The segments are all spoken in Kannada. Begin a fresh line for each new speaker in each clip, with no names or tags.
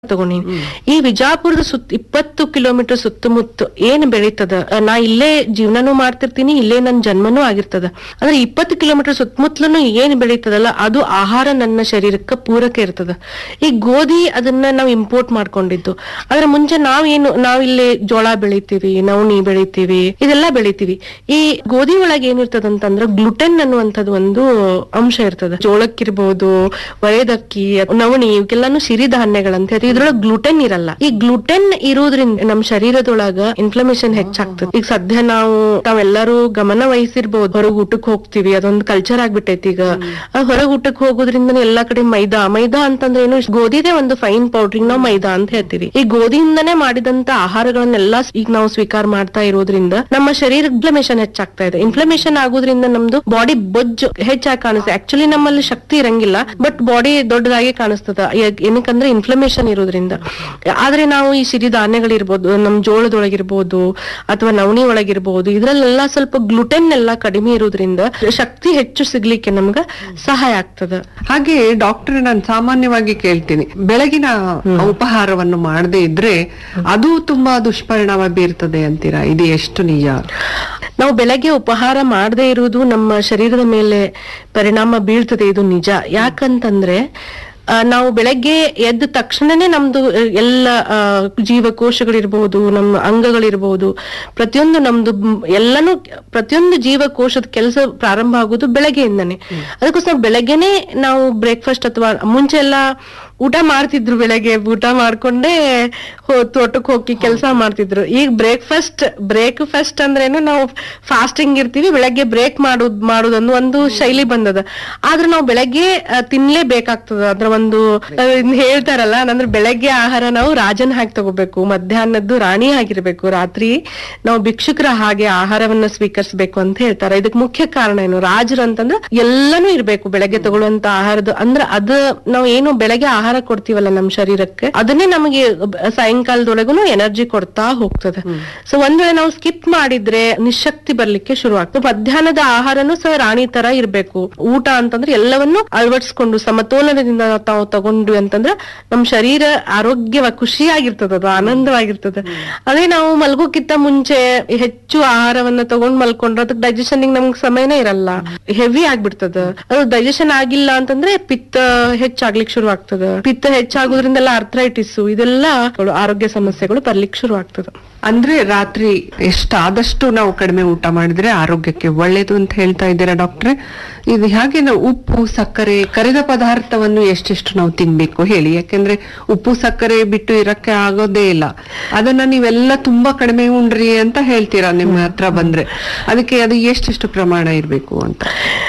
ತಗೊಂಡಿನಿ ಈ ವಿಜಾಪುರದ ಸುತ್ತ ಇಪ್ಪತ್ತು ಕಿಲೋಮೀಟರ್ ಸುತ್ತಮುತ್ತ ಏನ್ ಬೆಳೀತದ ಆ, ನಾ ಇಲ್ಲೇ ಜೀವನನೂ ಮಾಡ್ತಿರ್ತೀನಿ ಇಲ್ಲೇ ನನ್ ಜನ್ಮನೂ ಆಗಿರ್ತದ ಅಂದ್ರೆ ಇಪ್ಪತ್ತು ಕಿಲೋಮೀಟರ್ ಸುತ್ತಮುತ್ತಲೂ ಏನ್ ಬೆಳೀತದಲ್ಲ ಅದು ಆಹಾರ ನನ್ನ ಶರೀರಕ್ಕೆ ಪೂರಕ ಇರ್ತದ ಈ ಗೋಧಿ ಅದನ್ನ ನಾವು ಇಂಪೋರ್ಟ್ ಮಾಡ್ಕೊಂಡಿದ್ದು ಆದ್ರೆ ಮುಂಚೆ ನಾವೇನು ನಾವಿಲ್ಲಿ ಜೋಳ ಬೆಳಿತೀವಿ ನವಣಿ ಬೆಳಿತೀವಿ ಇದೆಲ್ಲ ಬೆಳಿತೀವಿ ಈ ಗೋಧಿ ಒಳಗೆ ಏನಿರ್ತದ ಅಂತಂದ್ರೆ ಗ್ಲುಟೆನ್ ಅನ್ನುವಂಥದ್ದು ಒಂದು ಅಂಶ ಇರ್ತದ ಜೋಳಕ್ಕಿರ್ಬಹುದು ಒರೆದಕ್ಕಿ ನವಣಿ ಇವಕ್ಕೆಲ್ಲಾನು ಸಿರಿಧಾನ್ಯಗಳಂತ ಹೇಳ್ತೀವಿ ಇದ್ರೊಳಗೆ ಗ್ಲುಟೆನ್ ಇರಲ್ಲ ಈ ಗ್ಲುಟೆನ್ ಇರೋದ್ರಿಂದ ನಮ್ ಶರೀರದೊಳಗ ಇನ್ಫ್ಲಮೇಷನ್ ಹೆಚ್ಚಾಗ್ತದೆ ಈಗ ಸದ್ಯ ನಾವು ನಾವೆಲ್ಲರೂ ಗಮನ ವಹಿಸಿರ್ಬೋದು ಹೊರಗ್ ಊಟಕ್ಕೆ ಹೋಗ್ತೀವಿ ಅದೊಂದು ಕಲ್ಚರ್ ಆಗ್ಬಿಟ್ಟೈತಿ ಈಗ ಹೊರಗ್ ಊಟಕ್ಕೆ ಹೋಗೋದ್ರಿಂದ ಎಲ್ಲಾ ಕಡೆ ಮೈದಾ ಮೈದಾ ಅಂತಂದ್ರೆ ಏನು ಗೋಧಿದೇ ಒಂದು ಫೈನ್ ಪೌಡ್ರಿಂಗ್ ನಾವು ಮೈದಾ ಅಂತ ಹೇಳ್ತೀವಿ ಈ ಗೋಧಿಯಿಂದನೇ ಮಾಡಿದಂತ ಆಹಾರಗಳನ್ನೆಲ್ಲ ಈಗ ನಾವು ಸ್ವೀಕಾರ ಮಾಡ್ತಾ ಇರೋದ್ರಿಂದ ನಮ್ಮ ಶರೀರ ಇನ್ಫ್ಲಮೇಷನ್ ಹೆಚ್ಚಾಗ್ತಾ ಇದೆ ಇನ್ಫ್ಲಮೇಷನ್ ಆಗೋದ್ರಿಂದ ನಮ್ದು ಬಾಡಿ ಬೊಜ್ಜು ಹೆಚ್ಚಾಗಿ ಕಾಣಿಸ್ತದೆ ಆಕ್ಚುಲಿ ನಮ್ಮಲ್ಲಿ ಶಕ್ತಿ ಇರಂಗಿಲ್ಲ ಬಟ್ ಬಾಡಿ ದೊಡ್ಡದಾಗಿ ಕಾಣಿಸ್ತದ ಯಾಕ್- ಏನಕ್ಕಂದ್ರೆ ಇನ್ಫ್ಲಮೇಷನ್ ಇರೋದ್ರಿಂದ ಆದ್ರೆ ನಾವು ಈ ಸಿರಿಧಾನ್ಯಗಳಿರ್ಬೋದು ನಮ್ ಜೋಳದೊಳಗಿರ್ಬೋದು ಅಥವಾ ನವಣಿ ಒಳಗಿರ್ಬೋದು ಇದ್ರಲ್ಲೆಲ್ಲ ಸ್ವಲ್ಪ ಗ್ಲುಟೆನ್ ಎಲ್ಲ ಕಡಿಮೆ ಇರೋದ್ರಿಂದ ಶಕ್ತಿ ಹೆಚ್ಚು ಸಿಗ್ಲಿಕ್ಕೆ ನಮ್ಗ ಸಹಾಯ ಆಗ್ತದ
ಹಾಗೆ ಡಾಕ್ಟರ್ ನಾನು ಸಾಮಾನ್ಯವಾಗಿ ಕೇಳ್ತೀನಿ ಬೆಳಗಿನ ಉಪಹಾರವನ್ನು ಮಾಡದೇ ಇದ್ರೆ ಅದು ತುಂಬಾ ದುಷ್ಪರಿಣಾಮ ಬೀರ್ತದೆ ಅಂತೀರಾ ಇದು ಎಷ್ಟು ನಿಜ
ನಾವು ಬೆಳಗ್ಗೆ ಉಪಹಾರ ಮಾಡದೇ ಇರುವುದು ನಮ್ಮ ಶರೀರದ ಮೇಲೆ ಪರಿಣಾಮ ಬೀಳ್ತದೆ ಇದು ನಿಜ ಯಾಕಂತಂದ್ರೆ ಆ, ನಾವು ಬೆಳಗ್ಗೆ ಎದ್ದ ತಕ್ಷಣನೇ ನಮ್ದು ಆ, ಎಲ್ಲ ಆ, ಜೀವಕೋಶಗಳಿರ್ಬಹುದು ನಮ್ಮ ಅಂಗಗಳಿರ್ಬಹುದು ಪ್ರತಿಯೊಂದು ನಮ್ದು ಮ್, ಎಲ್ಲಾನು ಪ್ರತಿಯೊಂದು ಜೀವಕೋಶದ ಕೆಲಸ ಪ್ರಾರಂಭ ಆಗೋದು ಬೆಳಗ್ಗೆಯಿಂದನೇ ಅದಕ್ಕೋಸ್ಕರ ಬೆಳಗ್ಗೆನೆ ನಾವು ಬ್ರೇಕ್ಫಾಸ್ಟ್ ಅಥವಾ ಮುಂಚೆ ಎಲ್ಲ ಊಟ ಮಾಡ್ತಿದ್ರು ಬೆಳಗ್ಗೆ ಊಟ ಮಾಡ್ಕೊಂಡೇ ಹೋ- ತೋಟಕ್ಕೆ ಹೋಗಿ ಕೆಲಸ ಮಾಡ್ತಿದ್ರು ಈಗ ಬ್ರೇಕ್ಫಾಸ್ಟ್ ಬ್ರೇಕ್ಫಾಸ್ಟ್ ಅಂದ್ರೇನು ನಾವು ಫಾಸ್ಟಿಂಗ್ ಇರ್ತೀವಿ ಬೆಳಗ್ಗೆ ಬ್ರೇಕ್ ಮಾಡೋದ್ ಮಾಡೋದೊಂದು ಒಂದು ಶೈಲಿ ಬಂದದ ಆದ್ರೆ ನಾವು ಬೆಳಗ್ಗೆ ಆ, ತಿನ್ಲೇಬೇಕಾಗ್ತದ ಅದ್ರ ಒಂದು ಆ, ಇದ್ನ ಹೇಳ್ತಾರಲ್ಲ ಅಂದ್ರೆ ಬೆಳಗ್ಗೆ ಆಹಾರ ನಾವು ರಾಜನ್ ಹಾಕಿ ತಗೋಬೇಕು ಮಧ್ಯಾಹ್ನದ್ದು ರಾಣಿ ಆಗಿರ್ಬೇಕು ರಾತ್ರಿ ನಾವು ಭಿಕ್ಷುಕರ ಹಾಗೆ ಆಹಾರವನ್ನ ಸ್ವೀಕರಿಸಬೇಕು ಅಂತ ಹೇಳ್ತಾರೆ ಇದಕ್ ಮುಖ್ಯ ಕಾರಣ ಏನು ರಾಜರು ಅಂತಂದ್ರೆ ಎಲ್ಲಾನು ಇರ್ಬೇಕು ಬೆಳಗ್ಗೆ ತಗೊಳ್ಳುವಂತ ಆಹಾರದ ಅಂದ್ರೆ ಅದ ನಾವು ಏನು ಬೆಳಗ್ಗೆ ಆಹಾರ ಕೊಡ್ತೀವಲ್ಲ ನಮ್ ಶರೀರಕ್ಕೆ ಅದನ್ನೇ ನಮಗೆ ಸಾಯಂಕಾಲದೊಳಗುನು ಎನರ್ಜಿ ಕೊಡ್ತಾ ಹೋಗ್ತದೆ ಸೊ ಒಂದ್ ವೇಳೆ ನಾವು ಸ್ಕಿಪ್ ಮಾಡಿದ್ರೆ ನಿಶಕ್ತಿ ಬರ್ಲಿಕ್ಕೆ ಶುರು ಆಗ್ತದೆ ಮಧ್ಯಾಹ್ನದ ಆಹಾರನು ಸಹ ರಾಣಿ ತರ ಇರ್ಬೇಕು ಊಟ ಅಂತಂದ್ರೆ ಎಲ್ಲವನ್ನು ಅಳವಡಿಸ್ಕೊಂಡು ಸಮತೋಲನದಿಂದ ತಾವು ತಗೊಂಡ್ವಿ ಅಂತಂದ್ರೆ ನಮ್ ಶರೀರ ಆರೋಗ್ಯವಾಗಿ ಖುಷಿಯಾಗಿರ್ತದ ಅದು ಆನಂದವಾಗಿರ್ತದೆ ಅದೇ ನಾವು ಮಲ್ಗೋಕ್ಕಿಂತ ಮುಂಚೆ ಹೆಚ್ಚು ಆಹಾರವನ್ನ ತಗೊಂಡ್ ಮಲ್ಕೊಂಡ್ರೆ ಅದಕ್ಕೆ ಡೈಜೆಷನ್ ನಮ್ಗೆ ಸಮಯನೇ ಇರಲ್ಲ ಹೆವಿ ಆಗ್ಬಿಡ್ತದ ಅದು ಡೈಜೆಷನ್ ಆಗಿಲ್ಲ ಅಂತಂದ್ರೆ ಪಿತ್ತ ಹೆಚ್ಚಾಗ್ಲಿಕ್ಕೆ ಶುರು ಆಗ್ತದ ಪಿತ್ತ ಹೆಚ್ಚಾಗೋದ್ರಿಂದೆಲ್ಲ ಅರ್ಥ್ರೈಟಿಸ್ ಇದೆಲ್ಲ ಆರೋಗ್ಯ ಸಮಸ್ಯೆಗಳು ಬರ್ಲಿಕ್ಕೆ ಶುರು ಆಗ್ತದ
ಅಂದ್ರೆ ರಾತ್ರಿ ಎಷ್ಟಾದಷ್ಟು ನಾವು ಕಡಿಮೆ ಊಟ ಮಾಡಿದ್ರೆ ಆರೋಗ್ಯಕ್ಕೆ ಒಳ್ಳೇದು ಅಂತ ಹೇಳ್ತಾ ಇದ್ದೀರಾ ಡಾಕ್ಟ್ರೆ ಇದು ಹಾಗೆ ನಾವು ಉಪ್ಪು ಸಕ್ಕರೆ ಕರಿದ ಪದಾರ್ಥವನ್ನು ಎಷ್ಟೆಷ್ಟು ನಾವು ತಿನ್ಬೇಕು ಹೇಳಿ ಯಾಕೆಂದ್ರೆ ಉಪ್ಪು ಸಕ್ಕರೆ ಬಿಟ್ಟು ಇರಕ್ಕೆ ಆಗೋದೇ ಇಲ್ಲ ಅದನ್ನ ನೀವೆಲ್ಲ ತುಂಬಾ ಕಡಿಮೆ ಉಂಡ್ರಿ ಅಂತ ಹೇಳ್ತೀರಾ ನಿಮ್ಮ ಹತ್ರ ಬಂದ್ರೆ ಅದಕ್ಕೆ ಅದು ಎಷ್ಟೆಷ್ಟು ಪ್ರಮಾಣ ಇರ್ಬೇಕು ಅಂತ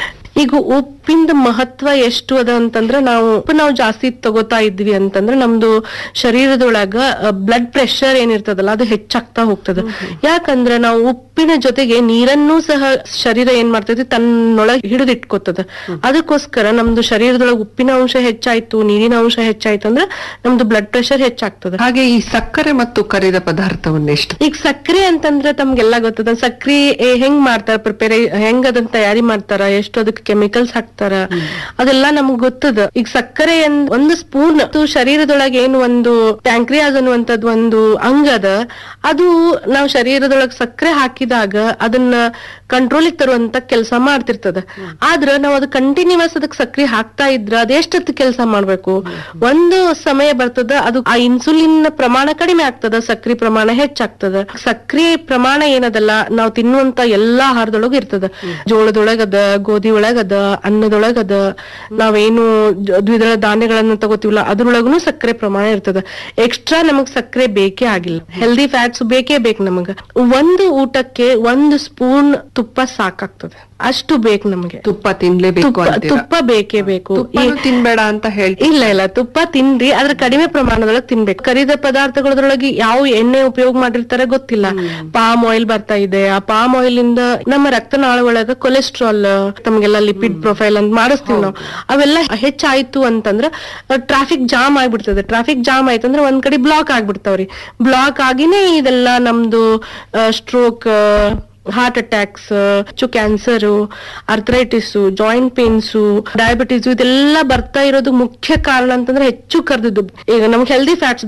ಈಗ ಉಪ್ಪಿಂದ ಮಹತ್ವ ಎಷ್ಟು ಅದ ಅಂತಂದ್ರೆ ನಾವು ಉಪ್ಪು ನಾವು ಜಾಸ್ತಿ ತಗೋತಾ ಇದ್ವಿ ಅಂತಂದ್ರೆ ನಮ್ದು ಶರೀರದೊಳಗ ಬ್ಲಡ್ ಪ್ರೆಷರ್ ಏನಿರ್ತದಲ್ಲ ಅದು ಹೆಚ್ಚಾಗ್ತಾ ಹೋಗ್ತದ ಯಾಕಂದ್ರೆ ನಾವು ಉಪ್ಪಿನ ಜೊತೆಗೆ ನೀರನ್ನು ಸಹ ಶರೀರ ಏನ್ ಮಾಡ್ತೈತಿ ತನ್ನೊಳಗೆ ಹಿಡಿದಿಟ್ಕೋತದ ಅದಕ್ಕೋಸ್ಕರ ನಮ್ದು ಶರೀರದೊಳಗೆ ಉಪ್ಪಿನ ಅಂಶ ಹೆಚ್ಚಾಯ್ತು ನೀರಿನ ಅಂಶ ಹೆಚ್ಚಾಯ್ತು ಅಂದ್ರೆ ನಮ್ದು ಬ್ಲಡ್ ಪ್ರೆಷರ್ ಹೆಚ್ಚಾಗ್ತದ
ಹಾಗೆ ಈ ಸಕ್ಕರೆ ಮತ್ತು ಕರಿದ ಪದಾರ್ಥವನ್ನು ಎಷ್ಟು
ಈಗ ಸಕ್ರೆ ಅಂತಂದ್ರೆ ತಮ್ಗೆಲ್ಲ ಗೊತ್ತದ ಸಕ್ರಿ ಏ- ಹೆಂಗ್ ಮಾಡ್ತಾರ ಪ್ರಿಪೇರ್ ಹೆಂಗ್ ಅದನ್ನ ತಯಾರಿ ಮಾಡ್ತಾರ ಎಷ್ಟು ಅದಕ್ಕೆ ಕೆಮಿಕಲ್ಸ್ ಹಾಕ್ತಾರ ಅದೆಲ್ಲ ನಮ್ಗ್ ಗೊತ್ತದ ಈಗ ಸಕ್ಕರೆ ಎಂದ್- ಒಂದು ಸ್ಪೂನ್ ಶರೀರದೊಳಗೆ ಏನು ಒಂದು ಪ್ಯಾಂಕ್ರಿಯಾಸ್ ಅನ್ನುವಂಥದ್ದು ಒಂದು ಅಂಗದ ಅದು ನಾವು ಶರೀರದೊಳಗೆ ಸಕ್ಕರೆ ಹಾಕಿದಾಗ ಅದನ್ನ ಕಂಟ್ರೋಲಿಗೆ ತರುವಂತ ಕೆಲಸ ಮಾಡ್ತಿರ್ತದ ಆದ್ರ ನಾವು ಅದು ಕಂಟಿನ್ಯೂಸ್ ಅದಕ್ಕೆ ಸಕ್ರೆ ಹಾಕ್ತಾ ಇದ್ರ ಅದೆಷ್ಟೊತ್ತು ಕೆಲಸ ಮಾಡ್ಬೇಕು ಒಂದು ಸಮಯ ಬರ್ತದ ಅದು ಆ ಇನ್ಸುಲಿನ್ ಪ್ರಮಾಣ ಕಡಿಮೆ ಆಗ್ತದ ಸಕ್ರಿ ಪ್ರಮಾಣ ಹೆಚ್ಚಾಗ್ತದ ಸಕ್ರಿ ಪ್ರಮಾಣ ಏನದಲ್ಲ ನಾವು ತಿನ್ನುವಂತ ಎಲ್ಲಾ ಆಹಾರದೊಳಗೂ ಇರ್ತದ ಜೋಳದೊಳಗದ ಗೋಧಿ ಒಳಗದ ಅನ್ನದೊಳಗದ ನಾವೇನು ಜ- ದ್ವಿದಳ ಧಾನ್ಯಗಳನ್ನ ತಗೋತೀವಲ್ಲ ಅದ್ರೊಳಗುನು ಸಕ್ಕರೆ ಪ್ರಮಾಣ ಇರ್ತದ ಎಕ್ಸ್ಟ್ರಾ ನಮಗ್ ಸಕ್ಕರೆ ಬೇಕೇ ಆಗಿಲ್ಲ ಹೆಲ್ದಿ ಫ್ಯಾಟ್ಸ್ ಬೇಕೇ ಬೇಕು ನಮಗ ಒಂದು ಊಟಕ್ಕೆ ಒಂದು ಸ್ಪೂನ್ ತುಪ್ಪ ಸಾಕಾಗ್ತದೆ ಅಷ್ಟು ಬೇಕು ನಮಗೆ
ತುಪ್ಪ ತಿನ್ಲೇಬೇಕು
ತುಪ್ಪ
ಅಂತೀರಾ
ತುಪ್ಪ ಬೇಕೇ ಬೇಕು ಈ-
ತುಪ್ಪನೂ ತಿನ್ಬೇಡ ಅಂತ ಹೇಳ್ತೀವಿ
ಇಲ್ಲ ಇಲ್ಲ ತುಪ್ಪ ತಿನ್ರಿ ಆದ್ರೆ ಕಡಿಮೆ ಪ್ರಮಾಣದೊಳಗೆ ತಿನ್ಬೇಕು ಕರಿದ ಪದಾರ್ಥಗಳದ್ರೊಳಗೆ ಯಾವ ಎಣ್ಣೆ ಉಪಯೋಗ ಮಾಡಿರ್ತಾರೆ ಗೊತ್ತಿಲ್ಲ ಪಾಮ್ ಆಯಿಲ್ ಬರ್ತಾ ಇದೆ ಆ ಪಾಮ್ ಆಯಿಲ್ ಇಂದ ನಮ್ಮ ರಕ್ತನಾಳ ಒಳಗ ಕೊಲೆಸ್ಟ್ರಾಲ್ ತಮ್ಗೆಲ್ಲ ಲಿಪಿಡ್ ಪ್ರೊಫೈಲ್ ಅಂತ ಮಾಡಿಸ್ತೀವಿ ನಾವು ಅವೆಲ್ಲ ಹೆಚ್ಚಾಯ್ತು ಅಂತಂದ್ರ ಟ್ರಾಫಿಕ್ ಜಾಮ್ ಆಗ್ಬಿಡ್ತದೆ ಟ್ರಾಫಿಕ್ ಜಾಮ್ ಆಯ್ತಂದ್ರೆ ಒಂದ್ ಕಡೆ ಬ್ಲಾಕ್ ಆಗ್ಬಿಡ್ತಾವ್ರಿ ಬ್ಲಾಕ್ ಆಗಿನೇ ಇದೆಲ್ಲ ನಮ್ದು ಸ್ಟ್ರೋಕ್ ಹಾರ್ಟ್ ಅಟ್ಯಾಕ್ಸ್ ಹೆಚ್ಚು cancer arthritis joint pains diabetes ಇದೆಲ್ಲ ಬರ್ತಾ ಇರೋದು ಮುಖ್ಯ ಕಾರಣ ಅಂತಂದ್ರೆ ಹೆಚ್ಚು ಕರ್ದಿದ್ದು ಈಗ ನಮ್ಗೆ ಹೆಲ್ದಿ ಫ್ಯಾಟ್ಸ್